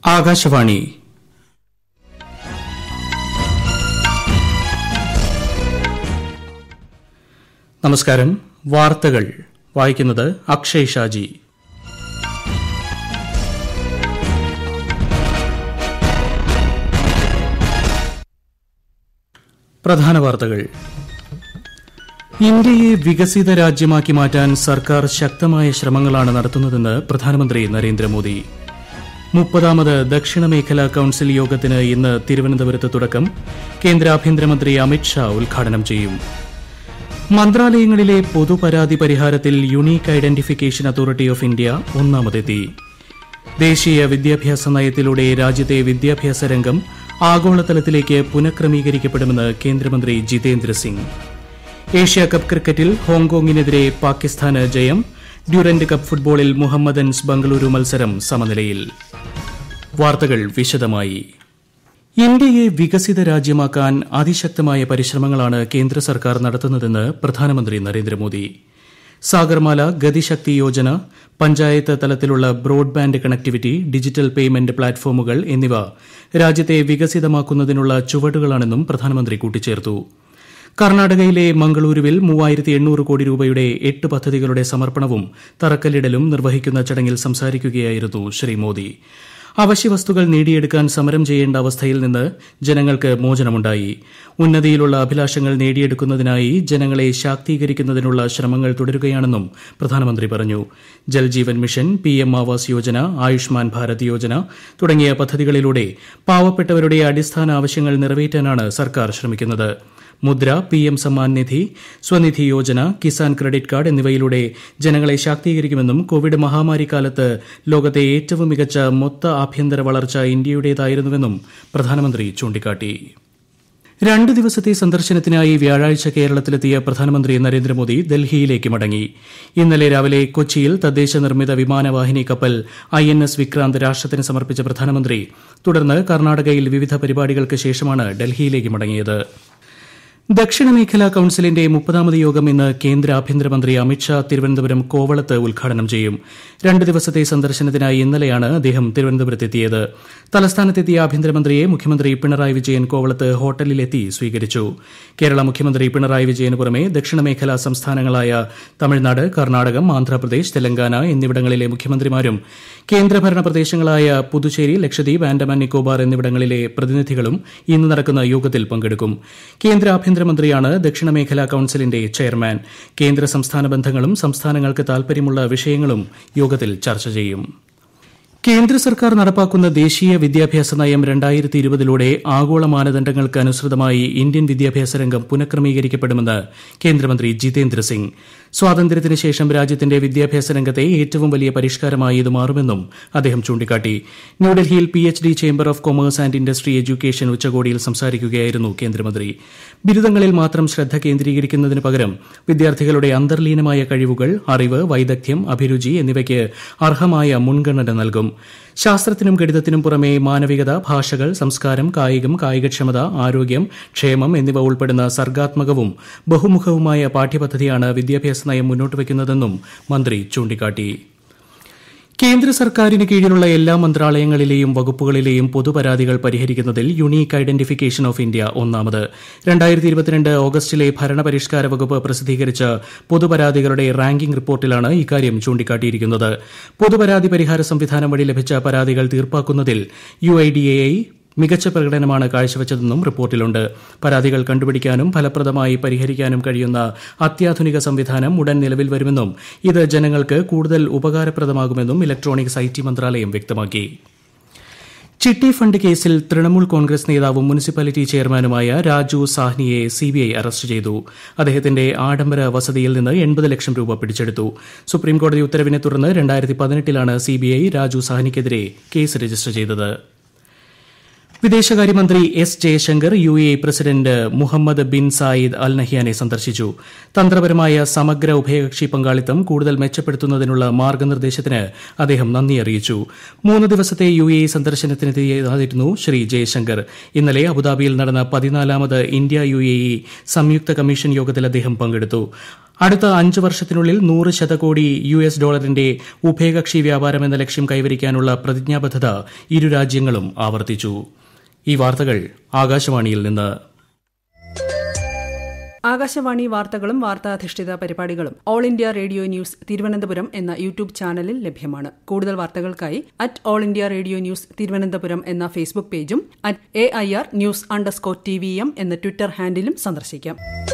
ആകാശവാണി നമസ്കാരം വാർത്തകൾ വായിക്കുന്നത് അക്ഷയ് ഷാജി പ്രധാന വാർത്തകൾ ഇന്ത്യയെ വികസിത രാജ്യമാക്കി മാറ്റാൻ സർക്കാർ ശക്തമായ ശ്രമങ്ങളാണ് നടത്തുന്നതെന്ന് പ്രധാനമന്ത്രി നരേന്ദ്രമോദി മുപ്പതാമത് ദക്ഷിണ മേഖലാ കൌൺസിൽ യോഗത്തിന് ഇന്ന് തിരുവനന്തപുരത്ത് തുടക്കം കേന്ദ്ര ആഭ്യന്തരമന്ത്രി അമിത്ഷാ ഉദ്ഘാടനം ചെയ്യും മന്ത്രാലയങ്ങളിലെ പൊതുപരാതി പരിഹാരത്തിൽ unique identification authority of India ഒന്നാമതെത്തി ദേശീയ വിദ്യാഭ്യാസ നയത്തിലൂടെ രാജ്യത്തെ വിദ്യാഭ്യാസ രംഗം ആഗോളതലത്തിലേക്ക് പുനഃക്രമീകരിക്കപ്പെടുമെന്ന് കേന്ദ്രമന്ത്രി ജിതേന്ദ്ര സിംഗ് ഏഷ്യ കപ്പ് ക്രിക്കറ്റിൽ ഹോങ്കോങ്ങിനെതിരെ പാകിസ്ഥാന് ജയം ഡ്യൂറന്റ് കപ്പ് ഫുട്ബോളിൽ മുഹമ്മദൻസ് ബംഗളൂരു മത്സരം സമനിലയിൽ വാർത്തകൾ വിശദമായി ഇന്ത്യയെ വികസിത രാജ്യമാക്കാൻ അതിശക്തമായ പരിശ്രമങ്ങളാണ് കേന്ദ്ര സർക്കാർ നടത്തുന്നതെന്ന് പ്രധാനമന്ത്രി നരേന്ദ്രമോദി സാഗർമാല ഗതിശക്തി യോജന പഞ്ചായത്ത് തലത്തിലുള്ള ബ്രോഡ്ബാൻഡ് കണക്ടിവിറ്റി ഡിജിറ്റൽ പേയ്മെന്റ് പ്ലാറ്റ്ഫോമുകൾ എന്നിവ രാജ്യത്തെ വികസിതമാക്കുന്നതിനുള്ള ചുവടുകളാണെന്നും പ്രധാനമന്ത്രി കൂട്ടിച്ചേർത്തു കർണാടകയിലെ മംഗളൂരുവിൽ മൂവായിരത്തി എണ്ണൂറ് കോടി രൂപയുടെ എട്ട് പദ്ധതികളുടെ സമർപ്പണവും തറക്കല്ലിടലും നിർവഹിക്കുന്ന ചടങ്ങിൽ സംസാരിക്കുകയായിരുന്നു ശ്രീ മോദി അവശ്യവസ്തുക്കൾ നേടിയെടുക്കാൻ സമരം ചെയ്യേണ്ട അവസ്ഥയിൽ നിന്ന് ജനങ്ങൾക്ക് മോചനമുണ്ടായി ഉന്നതിയിലുള്ള അഭിലാഷങ്ങൾ നേടിയെടുക്കുന്നതിനായി ജനങ്ങളെ ശാക്തീകരിക്കുന്നതിനുള്ള ശ്രമങ്ങൾ തുടരുകയാണെന്നും പ്രധാനമന്ത്രി പറഞ്ഞു Jal Jeevan mission P M Awas Yojana Ayushman Bharat Yojana തുടങ്ങിയ പദ്ധതികളിലൂടെ പാവപ്പെട്ടവരുടെ അടിസ്ഥാന ആവശ്യങ്ങൾ നിറവേറ്റാനാണ് സർക്കാർ ശ്രമിക്കുന്നത് Mudra P M Samman Nidhi Svanidhi Yojana Kisan credit card എന്നിവയിലൂടെ ജനങ്ങളെ ശാക്തീകരിക്കുമെന്നും കോവിഡ് മഹാമാരി കാലത്ത് ലോകത്തെ ഏറ്റവും മികച്ച മൊത്ത ആഭ്യന്തര വളർച്ച ഇന്ത്യയുടേതായിരുന്നുവെന്നും പ്രധാനമന്ത്രി ചൂണ്ടിക്കാട്ടി രണ്ട് ദിവസത്തെ സന്ദർശനത്തിനായി വ്യാഴാഴ്ച കേരളത്തിലെത്തിയ പ്രധാനമന്ത്രി നരേന്ദ്രമോദി ഡൽഹിയിലേക്ക് മടങ്ങി ഇന്നലെ രാവിലെ കൊച്ചിയിൽ തദ്ദേശ നിർമ്മിത വിമാനവാഹിനി കപ്പൽ ഐ എൻ എസ് വിക്രാന്ത് രാഷ്ട്രത്തിന് സമർപ്പിച്ച പ്രധാനമന്ത്രി തുടർന്ന് കർണാടകയിൽ വിവിധ പരിപാടികൾക്ക് ശേഷമാണ് ഡൽഹിയിലേക്ക് മടങ്ങിയത് ദക്ഷിണ മേഖലാ കൌൺസിലിന്റെ മുപ്പതാമത് യോഗം ഇന്ന് കേന്ദ്ര ആഭ്യന്തരമന്ത്രി അമിത്ഷാ തിരുവനന്തപുരം കോവളത്ത് ഉദ്ഘാടനം ചെയ്യും രണ്ട് ദിവസത്തെ സന്ദർശനത്തിനായി ഇന്നലെയാണ് അദ്ദേഹം തിരുവനന്തപുരത്തെത്തിയത് തലസ്ഥാനത്തെത്തിയ ആഭ്യന്തരമന്ത്രിയെ മുഖ്യമന്ത്രി പിണറായി വിജയൻ കോവളത്ത് ഹോട്ടലിലെത്തി സ്വീകരിച്ചു കേരള മുഖ്യമന്ത്രി പിണറായി വിജയന് പുറമെ ദക്ഷിണ മേഖലാ സംസ്ഥാനങ്ങളായ തമിഴ്നാട് കർണാടകം ആന്ധ്രാപ്രദേശ് തെലങ്കാന എന്നിവിടങ്ങളിലെ മുഖ്യമന്ത്രിമാരും കേന്ദ്രഭരണ പ്രദേശങ്ങളായ പുതുച്ചേരി ലക്ഷദ്വീപ് ആൻഡമാൻ നിക്കോബാർ എന്നിവിടങ്ങളിലെ പ്രതിനിധികളും ഇന്ന് നടക്കുന്ന യോഗത്തിൽ പങ്കെടുക്കും കേന്ദ്ര ആഭ്യന്തരമന്ത്രിയാണ് ദക്ഷിണ മേഖലാ കൌൺസിലിന്റെ ചെയർമാൻ കേന്ദ്ര സംസ്ഥാന ബന്ധങ്ങളും സംസ്ഥാനങ്ങൾക്ക് താൽപര്യമുള്ള വിഷയങ്ങളും യോഗത്തിൽ ചർച്ച ചെയ്യും കേന്ദ്ര സർക്കാർ നടപ്പാക്കുന്ന ദേശീയ വിദ്യാഭ്യാസ നയം രണ്ടായിരത്തി ഇരുപതിലൂടെ ആഗോള മാനദണ്ഡങ്ങൾക്ക് അനുസൃതമായി ഇന്ത്യൻ വിദ്യാഭ്യാസ രംഗം പുനഃക്രമീകരിക്കപ്പെടുമെന്ന് കേന്ദ്രമന്ത്രി ജിതേന്ദ്ര സിംഗ് സ്വാതന്ത്ര്യത്തിന് ശേഷം രാജ്യത്തിന്റെ വിദ്യാഭ്യാസ രംഗത്തെ ഏറ്റവും വലിയ പരിഷ്കാരമായി ഇത് മാറുമെന്നും അദ്ദേഹം ചൂണ്ടിക്കാട്ടി ന്യൂഡൽഹിയിൽ P H D chamber of commerce and industry education ഉച്ചകോടിയിൽ സംസാരിക്കുകയായിരുന്നു കേന്ദ്രമന്ത്രി ബിരുദങ്ങളിൽ മാത്രം ശ്രദ്ധ കേന്ദ്രീകരിക്കുന്നതിന് പകരം വിദ്യാർത്ഥികളുടെ അന്തർലീനമായ കഴിവുകൾ അറിവ് വൈദഗ്ധ്യം അഭിരുചി എന്നിവയ്ക്ക് അർഹമായ മുൻഗണന നൽകും ശാസ്ത്രത്തിനും ഗണിതത്തിനും പുറമെ മാനവികത ഭാഷകൾ സംസ്കാരം കായികം കായികക്ഷമത ആരോഗ്യം ക്ഷേമം എന്നിവ ഉൾപ്പെടുന്ന സർഗാത്മകവും ബഹുമുഖവുമായ പാഠ്യപദ്ധതിയാണ് വിദ്യാഭ്യാസ നയം മുന്നോട്ട് വയ്ക്കുന്നതെന്നും മന്ത്രി ചൂണ്ടിക്കാട്ടി കേന്ദ്ര സർക്കാരിന് കീഴിലുള്ള എല്ലാ മന്ത്രാലയങ്ങളിലെയും വകുപ്പുകളിലെയും പൊതുപരാതികൾ പരിഹരിക്കുന്നതിൽ യുണീക്ക് ഐഡന്റിഫിക്കേഷൻ ഓഫ് ഇന്ത്യ ഒന്നാമത് രണ്ടായിരത്തി ഇരുപത്തിരണ്ട് ഓഗസ്റ്റിലെ ഭരണപരിഷ്കാര വകുപ്പ് പ്രസിദ്ധീകരിച്ച പൊതുപരാതികളുടെ റാങ്കിംഗ് റിപ്പോർട്ടിലാണ് ഇക്കാര്യം ചൂണ്ടിക്കാട്ടിയിരിക്കുന്നത് പൊതുപരാതി പരിഹാര സംവിധാനം വഴി ലഭിച്ച പരാതികൾ തീർപ്പാക്കുന്നതിൽ യു ഐ ഡി എ മികച്ച പ്രകടനമാണ് കാഴ്ചവെച്ചതെന്നും റിപ്പോർട്ടിലുണ്ട് പരാതികൾ കണ്ടുപിടിക്കാനും ഫലപ്രദമായി പരിഹരിക്കാനും കഴിയുന്ന അത്യാധുനിക സംവിധാനം ഉടൻ നിലവിൽ വരുമെന്നും ഇത് ജനങ്ങൾക്ക് കൂടുതൽ ഉപകാരപ്രദമാകുമെന്നും ഇലക്ട്രോണിക്സ് ഐ ടി മന്ത്രാലയം വ്യക്തമാക്കി ചിട്ടി ഫണ്ട് കേസിൽ തൃണമൂൽ കോൺഗ്രസ് നേതാവും മുനിസിപ്പാലിറ്റി ചെയർമാനുമായ രാജു സാഹ്നിയെ സിബിഐ അറസ്റ്റ് ചെയ്തു അദ്ദേഹത്തിന്റെ ആഡംബര വസതിയിൽ നിന്ന് എൺപത് ലക്ഷം രൂപ പിടിച്ചെടുത്തു സുപ്രീംകോടതി ഉത്തരവിനെ തുടർന്ന് രണ്ടായിരത്തി പതിനെട്ടിലാണ് സിബിഐ രാജു സാഹ്നിക്കെതിരെ കേസ് രജിസ്റ്റർ ചെയ്തത് വിദേശകാര്യമന്ത്രി S Jaishankar U A president Muhammad bin Zayed al നഹിയാനെ സന്ദർശിച്ചു തന്ത്രപരമായ സമഗ്ര ഉഭയകക്ഷി പങ്കാളിത്തം കൂടുതൽ മെച്ചപ്പെടുത്തുന്നതിനുള്ള മാർഗനിർദ്ദേശത്തിന് അദ്ദേഹം നന്ദി അറിയിച്ചു മൂന്ന് ദിവസത്തെ യു എ സന്ദർശനത്തിനെത്തിയതായിരുന്നു ശ്രീ ജയശങ്കർ ഇന്നലെ അബുദാബിയിൽ നടന്ന പതിനാലാമത് ഇന്ത്യ യു എ ഇ സംയുക്ത കമ്മീഷൻ യോഗത്തിൽ അദ്ദേഹം പങ്കെടുത്തു അടുത്ത അഞ്ച് വർഷത്തിനുള്ളിൽ നൂറ് ശതകോടി യു എസ് ഡോളറിന്റെ ഉഭയകക്ഷി വ്യാപാരം എന്ന ലക്ഷ്യം കൈവരിക്കാനുള്ള പ്രതിജ്ഞാബദ്ധത ഇരു രാജ്യങ്ങളും ആവർത്തിച്ചു ഈ വാർത്തകൾ ആകാശവാണിയിൽ നിന്ന് ആകാശവാണി വാർത്തകളും വാർത്താധിഷ്ഠിത പരിപാടികളും all India radio news Thiruvananthapuram എന്ന യൂട്യൂബ് ചാനലിൽ ലഭ്യമാണ് കൂടുതൽ വാർത്തകൾക്കായി at all India radio news Thiruvananthapuram എന്ന ഫേസ്ബുക്ക് പേജും at A I R news underscore T V M എന്ന ട്വിറ്റർ ഹാൻഡിലും സന്ദർശിക്കാം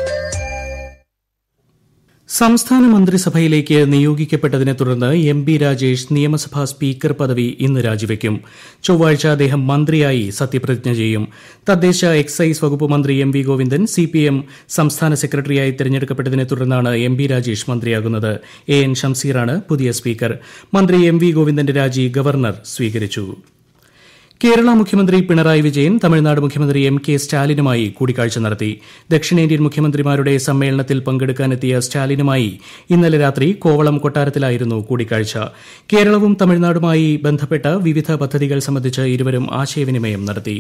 സംസ്ഥാന മന്ത്രിസഭയിലേക്ക് നിയോഗിക്കപ്പെട്ടതിനെ തുടർന്ന് എം ബി രാജേഷ് നിയമസഭാ സ്പീക്കർ പദവി ഇന്ന് രാജിവെക്കും ചൊവ്വാഴ്ച അദ്ദേഹം മന്ത്രിയായി സത്യപ്രതിജ്ഞ ചെയ്യും തദ്ദേശ എക്സൈസ് വകുപ്പ് മന്ത്രി എം വി ഗോവിന്ദൻ സിപിഎം സംസ്ഥാന സെക്രട്ടറിയായി തെരഞ്ഞെടുക്കപ്പെട്ടതിനെ തുടർന്നാണ് എം ബി രാജേഷ് മന്ത്രിയാകുന്നത് എ എൻ ഷംസീറാണ് പുതിയ സ്പീക്കർ മന്ത്രി എം വി ഗോവിന്ദന്റെ രാജി ഗവർണർ സ്വീകരിച്ചു കേരള മുഖ്യമന്ത്രി പിണറായി വിജയൻ തമിഴ്നാട് മുഖ്യമന്ത്രി എം കെ സ്റ്റാലിനുമായി കൂടിക്കാഴ്ച നടത്തി ദക്ഷിണേന്ത്യൻ മുഖ്യമന്ത്രിമാരുടെ സമ്മേളനത്തിൽ പങ്കെടുക്കാനെത്തിയ സ്റ്റാലിനുമായി ഇന്നലെ രാത്രി കോവളം കൊട്ടാരത്തിലായിരുന്നു കൂടിക്കാഴ്ച കേരളവും തമിഴ്നാടുമായി ബന്ധപ്പെട്ട വിവിധ പദ്ധതികൾ സംബന്ധിച്ച് ഇരുവരും ആശയവിനിമയം നടത്തി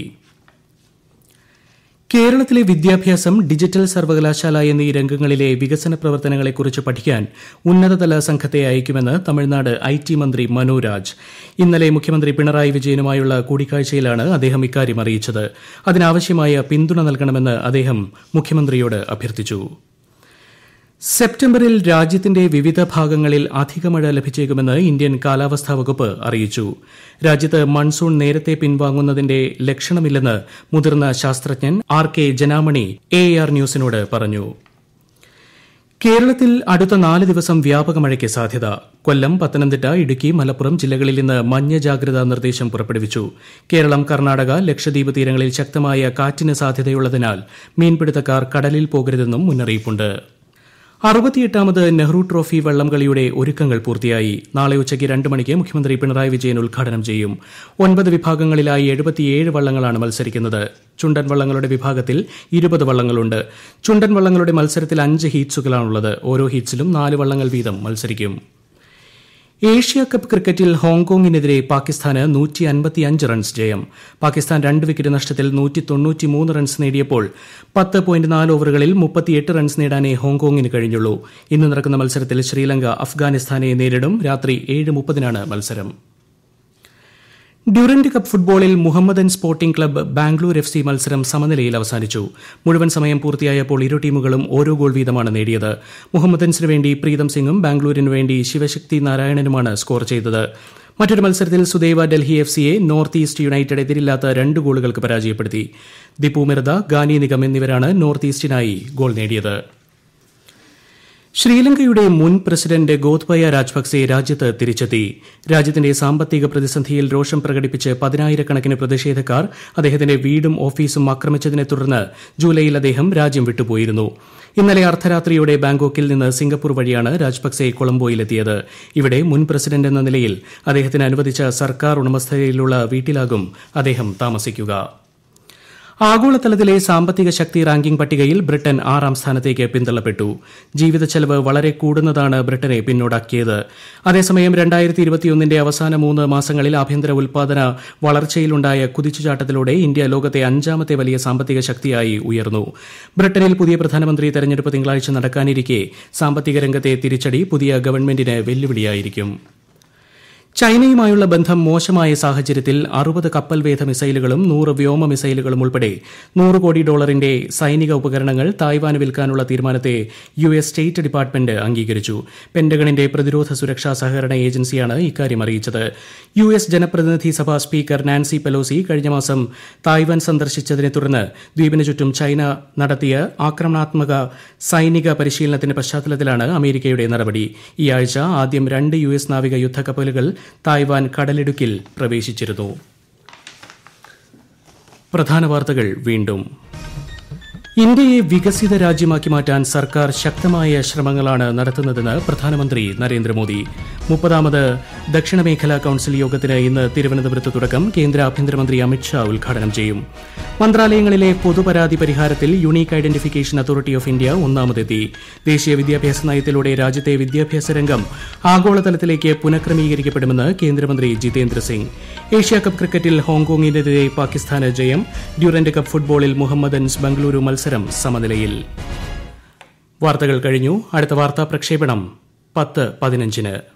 കേരളത്തിലെ വിദ്യാഭ്യാസം ഡിജിറ്റൽ സർവകലാശാല എന്നീ രംഗങ്ങളിലെ വികസന പ്രവർത്തനങ്ങളെക്കുറിച്ച് പഠിക്കാൻ ഉന്നതതല സംഘത്തെ അയക്കുമെന്ന് തമിഴ്നാട് ഐ ടി മന്ത്രി മനു രാജ് ഇന്നലെ മുഖ്യമന്ത്രി പിണറായി വിജയനുമായുള്ള കൂടിക്കാഴ്ചയിലാണ് അദ്ദേഹം ഇക്കാര്യം അറിയിച്ചത് അതിനാവശ്യമായ പിന്തുണ നൽകണമെന്ന് അദ്ദേഹം മുഖ്യമന്ത്രിയോട് അഭ്യർത്ഥിച്ചു സെപ്റ്റംബറിൽ രാജ്യത്തിന്റെ വിവിധ ഭാഗങ്ങളിൽ അധിക മഴ ലഭിച്ചേക്കുമെന്ന് ഇന്ത്യൻ കാലാവസ്ഥാ വകുപ്പ് അറിയിച്ചു രാജ്യത്ത് മൺസൂൺ നേരത്തെ പിൻവാങ്ങുന്നതിന്റെ ലക്ഷണമില്ലെന്ന് മുതിർന്ന ശാസ്ത്രജ്ഞൻ R K Janamani A R ന്യൂസിനോട് പറഞ്ഞു കേരളത്തിൽ അടുത്ത നാല് ദിവസം വ്യാപക മഴയ്ക്ക് സാധ്യത കൊല്ലം പത്തനംതിട്ട ഇടുക്കി മലപ്പുറം ജില്ലകളിൽ ഇന്ന് മഞ്ഞ ജാഗ്രതാ നിർദ്ദേശം പുറപ്പെടുവിച്ചു കേരളം കർണാടക ലക്ഷദ്വീപ് തീരങ്ങളിൽ ശക്തമായ കാറ്റിന് സാധ്യതയുള്ളതിനാൽ മീൻപിടുത്തക്കാർ കടലിൽ പോകരുതെന്നും മുന്നറിയിപ്പുണ്ട് അറുപത്തിയെട്ടാമത് നെഹ്റു ട്രോഫി വള്ളംകളിയുടെ ഒരുക്കങ്ങൾ പൂർത്തിയായി നാളെ ഉച്ചയ്ക്ക് രണ്ട് മണിക്ക് മുഖ്യമന്ത്രി പിണറായി വിജയൻ ഉദ്ഘാടനം ചെയ്യും ഒൻപത് വിഭാഗങ്ങളിലായി എഴുപത്തിയേഴ് വള്ളങ്ങളാണ് മത്സരിക്കുന്നത് ചുണ്ടൻ വള്ളങ്ങളുടെ വിഭാഗത്തിൽ ഇരുപത് വള്ളങ്ങളുണ്ട് ചുണ്ടൻ വള്ളങ്ങളുടെ മത്സരത്തിൽ അഞ്ച് ഹീറ്റ്സുകളാണുള്ളത് ഓരോ ഹീറ്റ്സിലും നാല് വള്ളങ്ങൾ വീതം മത്സരിക്കും ഏഷ്യ കപ്പ് ക്രിക്കറ്റിൽ ഹോങ്കോങ്ങിനെതിരെ പാകിസ്ഥാന് നൂറ്റി അൻപത്തിയഞ്ച് റൺസ് ജയം പാകിസ്ഥാൻ രണ്ട് വിക്കറ്റ് നഷ്ടത്തിൽ നൂറ്റി തൊണ്ണൂറ്റിമൂന്ന് റൺസ് നേടിയപ്പോൾ പത്ത് പോയിന്റ് നാല് ഓവറുകളിൽ മുപ്പത്തിയെട്ട് റൺസ് നേടാനേ ഹോങ്കോങ്ങിന് കഴിഞ്ഞുള്ളൂ ഇന്ന് നടക്കുന്ന മത്സരത്തിൽ ശ്രീലങ്ക അഫ്ഗാനിസ്ഥാനെ നേരിടും രാത്രി ഏഴ് മുപ്പതിനാണ് മത്സരം ഡ്യൂറന്റ് കപ്പ് ഫുട്ബോളിൽ Mohammedan sporting club Bangalore F C മത്സരം സമനിലയിൽ അവസാനിച്ചു മുഴുവൻ സമയം പൂർത്തിയായപ്പോൾ ഇരു ടീമുകളും ഓരോ ഗോൾ വീതമാണ് നേടിയത് മുഹമ്മദൻസിന് വേണ്ടി പ്രീതം സിംഗും ബാംഗ്ലൂരിന് വേണ്ടി ശിവശക്തി നാരായണനുമാണ് സ്കോർ ചെയ്തത് മറ്റൊരു മത്സരത്തിൽ സുദൈവ ഡൽഹി എഫ് സിയെ നോർത്ത് ഈസ്റ്റ് യുണൈറ്റഡ് എതിരില്ലാത്ത രണ്ട് ഗോളുകൾക്ക് പരാജയപ്പെടുത്തി ദിപു മിർദ ഗാനി നിഗം എന്നിവരാണ് നോർത്ത് ഈസ്റ്റിനായി ഗോൾ നേടിയത് ശ്രീലങ്കയുടെ മുൻ പ്രസിഡന്റ് ഗോത്ബയ രാജപക്സെ രാജ്യത്ത് തിരിച്ചെത്തി രാജ്യത്തിന്റെ സാമ്പത്തിക പ്രതിസന്ധിയിൽ രോഷം പ്രകടിപ്പിച്ച് പതിനായിരക്കണക്കിന് പ്രതിഷേധക്കാർ അദ്ദേഹത്തിന്റെ വീടും ഓഫീസും ആക്രമിച്ചതിനെ തുടർന്ന് ജൂലൈയിൽ അദ്ദേഹം രാജ്യം വിട്ടുപോയിരുന്നു ഇന്നലെ അർദ്ധരാത്രിയോടെ ബാങ്കോക്കിൽ നിന്ന് സിംഗപ്പൂർ വഴിയാണ് രാജപക്സെ കൊളംബോയിലെത്തിയത് ഇവിടെ മുൻ പ്രസിഡന്റ് എന്ന നിലയിൽ അദ്ദേഹത്തിന് അനുവദിച്ച സർക്കാർ ഉടമസ്ഥതയിലുള്ള വീട്ടിലാകും അദ്ദേഹം താമസിക്കുക ആഗോളതലത്തിലെ സാമ്പത്തിക ശക്തി റാങ്കിംഗ് പട്ടികയിൽ ബ്രിട്ടൻ ആറാം സ്ഥാനത്തേക്ക് പിന്തള്ളപ്പെട്ടു ജീവിത ചെലവ് വളരെ കൂടുന്നതാണ് ബ്രിട്ടനെ പിന്നോടാക്കിയത് അതേസമയം രണ്ടായിരത്തി ഇരുപത്തിയൊന്നിന്റെ അവസാന മൂന്ന് മാസങ്ങളിൽ ആഭ്യന്തര ഉൽപാദന വളർച്ചയിലുണ്ടായ കുതിച്ചുചാട്ടത്തിലൂടെ ഇന്ത്യ ലോകത്തെ അഞ്ചാമത്തെ വലിയ സാമ്പത്തിക ശക്തിയായി ഉയർന്നു ബ്രിട്ടനിൽ പുതിയ പ്രധാനമന്ത്രി തെരഞ്ഞെടുപ്പ് തിങ്കളാഴ്ച നടക്കാനിരിക്കെ സാമ്പത്തിക രംഗത്തെ തിരിച്ചടി പുതിയ ഗവൺമെന്റിന് വെല്ലുവിളിയായിരിക്കും ചൈനയുമായുള്ള ബന്ധം മോശമായ സാഹചര്യത്തിൽ അറുപത് കപ്പൽവേധ മിസൈലുകളും നൂറ് വ്യോമ മിസൈലുകളും ഉൾപ്പെടെ നൂറ് കോടി ഡോളറിന്റെ സൈനിക ഉപകരണങ്ങൾ തായ്വാന് വിൽക്കാനുള്ള തീരുമാനത്തെ യു എസ് സ്റ്റേറ്റ് ഡിപ്പാർട്ട്മെന്റ് അംഗീകരിച്ചു പെന്റഗണിന്റെ പ്രതിരോധ സുരക്ഷാ സഹകരണ ഏജൻസിയാണ് ഇക്കാര്യം അറിയിച്ചത് യു എസ് ജനപ്രതിനിധി സഭാ സ്പീക്കർ നാൻസി പെലോസി കഴിഞ്ഞ മാസം തായ്വാൻ സന്ദർശിച്ചതിനെ തുടർന്ന് ദ്വീപിന് ചുറ്റും ചൈന നടത്തിയ ആക്രമണാത്മക സൈനിക പരിശീലനത്തിന്റെ പശ്ചാത്തലത്തിലാണ് അമേരിക്കയുടെ നടപടി ഈ ആഴ്ച ആദ്യം രണ്ട് യു എസ് നാവിക യുദ്ധക്കപ്പലുകൾ തായ്വാൻ കടലിടുക്കിൽ പ്രവേശിച്ചിരുന്നു പ്രധാന വാർത്തകൾ വീണ്ടും ഇന്ത്യയെ വികസിത രാജ്യമാക്കി മാറ്റാൻ സർക്കാർ ശക്തമായ ശ്രമങ്ങളാണ് നടത്തുന്നതെന്ന് പ്രധാനമന്ത്രി നരേന്ദ്രമോദി മുപ്പതാമത് ദക്ഷിണമേഖലാ കൌൺസിൽ യോഗത്തിന് ഇന്ന് തിരുവനന്തപുരത്ത് തുടക്കം കേന്ദ്ര ആഭ്യന്തരമന്ത്രി അമിത്ഷാ ഉദ്ഘാടനം ചെയ്യും മന്ത്രാലയങ്ങളിലെ പൊതുപരാതി പരിഹാരത്തിൽ unique identification authority of India ഒന്നാമതെത്തി ദേശീയ വിദ്യാഭ്യാസ നയത്തിലൂടെ രാജ്യത്തെ വിദ്യാഭ്യാസ രംഗം ആഗോളതലത്തിലേക്ക് പുനഃക്രമീകരിക്കപ്പെടുമെന്ന് കേന്ദ്രമന്ത്രി ജിതേന്ദ്ര സിംഗ് ഏഷ്യ കപ്പ് ക്രിക്കറ്റിൽ ഹോങ്കോങ്ങിനെതിരെ പാകിസ്ഥാന് ജയം ഡ്യൂറന്റ് കപ്പ് ഫുട്ബോളിൽ മുഹമ്മദൻസ് ബംഗളൂരു മത്സരം സമനിലയിൽ വാർത്തകൾ കഴിഞ്ഞു അടുത്ത വാർത്താ പ്രക്ഷേപണം പത്ത് പതിനഞ്ചിന്